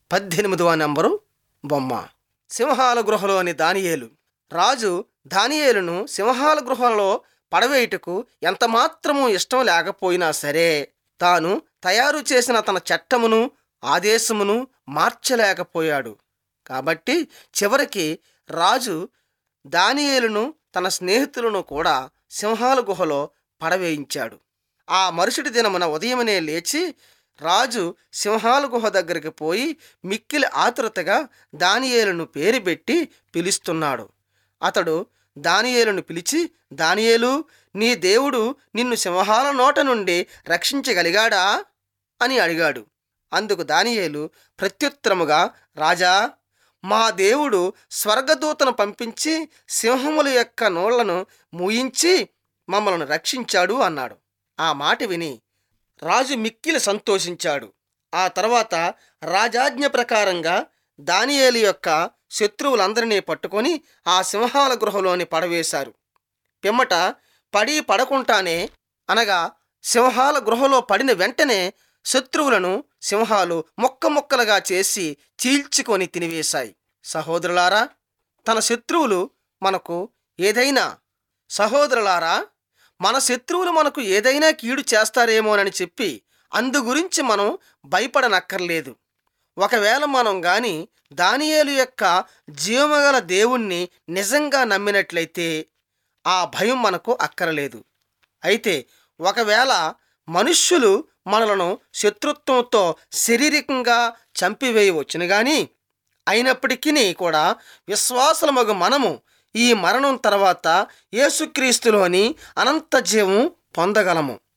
పద్దెనిమిదవ నెంబరు బొమ్మ సింహాల గృహలోని దానియేలు రాజు దానియేలును సింహాల గృహలో పడవేయుటకు ఎంతమాత్రము ఇష్టం లేకపోయినా సరే తాను తయారు చేసిన తన చట్టమును ఆదేశమును మార్చలేకపోయాడు కాబట్టి చివరికి రాజు దానియేలును తన స్నేహితులను కూడా సింహాల గుహలో పడవేయించాడు ఆ మరుసటి దినమున ఉదయమనే లేచి రాజు సింహాల గుహ దగ్గరికి పోయి మిక్కిలి ఆతురతగా దానియేలును పేరు పెట్టి పిలుస్తున్నాడు అతడు దానియేలును పిలిచి దానియేలు నీ దేవుడు నిన్ను సింహాల నోట నుండి రక్షించగలిగాడా అని అడిగాడు అందుకు దానియేలు ప్రత్యుత్తరముగా రాజా మా దేవుడు స్వర్గదూతను పంపించి సింహముల యొక్క నోళ్లను మూయించి మమ్మల్ని రక్షించాడు అన్నాడు ఆ మాట విని రాజు మిక్కిలి సంతోషించాడు ఆ తర్వాత రాజాజ్ఞ ప్రకారంగా దానియేలు యొక్క శత్రువులందరినీ పట్టుకొని ఆ సింహాల గృహలోని పడవేశారు పిమ్మట పడి పడకుండానే అనగా సింహాల గృహలో పడిన వెంటనే శత్రువులను సింహాలు మొక్క మొక్కలుగా చేసి చీల్చుకొని తినివేశాయి సహోదరులారా తన శత్రువులు మనకు ఏదైనా సహోదరులారా మన శత్రువులు మనకు ఏదైనా కీడు చేస్తారేమోనని చెప్పి అందు గురించి మనం భయపడనక్కర్లేదు ఒకవేళ మనం గాని దానియేలు యొక్క జీవమగల దేవుణ్ణి నిజంగా నమ్మినట్లయితే ఆ భయం మనకు అక్కరలేదు అయితే ఒకవేళ మనుష్యులు మనలను శత్రుత్వంతో శారీరకంగా చంపివేయవచ్చును గాని అయినప్పటికీ కూడా విశ్వాసలమగు మనము ఈ మరణం తర్వాత యేసుక్రీస్తులోని అనంత జీవం పొందగలము